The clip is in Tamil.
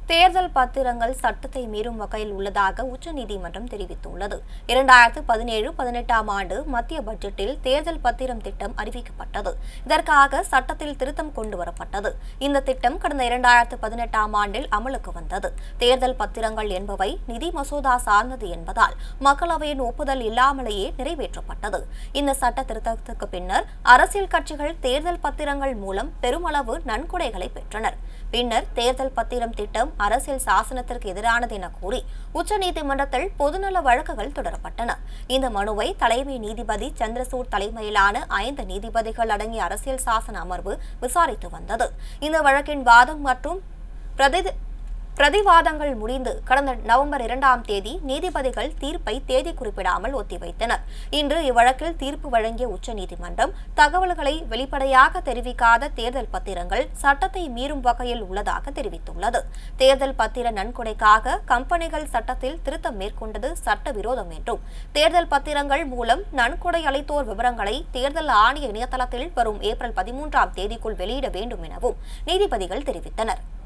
தேர்தல் பத்திரங்கள் சட்டத்தை மீறும் வகையில் உள்ளதாக உச்சநீதிமன்றம் தெரிவித்துள்ளது இரண்டாயிரத்து பதினேழு பதினெட்டாம் ஆண்டு மத்திய பட்ஜெட்டில் தேர்தல் பத்திரம் திட்டம் அறிவிக்கப்பட்டது இதற்காக சட்டத்தில் திருத்தம் கொண்டு வரப்பட்டது இந்த திட்டம் கடந்த இரண்டாயிரத்து பதினெட்டாம் ஆண்டில் அமலுக்கு வந்தது தேர்தல் பத்திரங்கள் என்பவை நிதி மசோதா சார்ந்தது என்பதால் மக்களவையின் ஒப்புதல் இல்லாமலேயே நிறைவேற்றப்பட்டது இந்த சட்ட திருத்தத்துக்கு பின்னர் அரசியல் கட்சிகள் தேர்தல் பத்திரங்கள் மூலம் பெருமளவு நன்கொடைகளை பெற்றனர் பின்னர் தேர்தல் பத்திரம் திட்டம் அரசியல் சாசனத்திற்கு எதிரானது என கூறி உச்சநீதிமன்றத்தில் பொதுநல வழக்குகள் தொடரப்பட்டன இந்த மனுவை தலைமை நீதிபதி சந்திரசூட் தலைமையிலான ஐந்து நீதிபதிகள் அடங்கிய அரசியல் சாசன அமர்வு விசாரித்து வந்தது இந்த வழக்கின் வாதம் மற்றும் பிரதி பிரதிவாதங்கள் முடிந்து கடந்த நவம்பர் இரண்டாம் தேதி நீதிபதிகள் தீர்ப்பை தேதி குறிப்பிடாமல் ஒத்திவைத்தனர் இன்று இவ்வழக்கில் தீர்ப்பு வழங்கிய உச்சநீதிமன்றம் தகவல்களை வெளிப்படையாக தெரிவிக்காத தேர்தல் பத்திரங்கள் சட்டத்தை மீறும் வகையில் உள்ளதாக தெரிவித்துள்ளது தேர்தல் பத்திர நன்கொடைக்காக கம்பெனிகள் சட்டத்தில் திருத்தம் மேற்கொண்டது சட்டவிரோதம் என்றும் தேர்தல் பத்திரங்கள் மூலம் நன்கொடை அளித்தோர் விவரங்களை தேர்தல் ஆணைய இணையதளத்தில் வரும் ஏப்ரல் பதிமூன்றாம் தேதிக்குள் வெளியிட வேண்டும் எனவும் நீதிபதிகள் தெரிவித்தனர்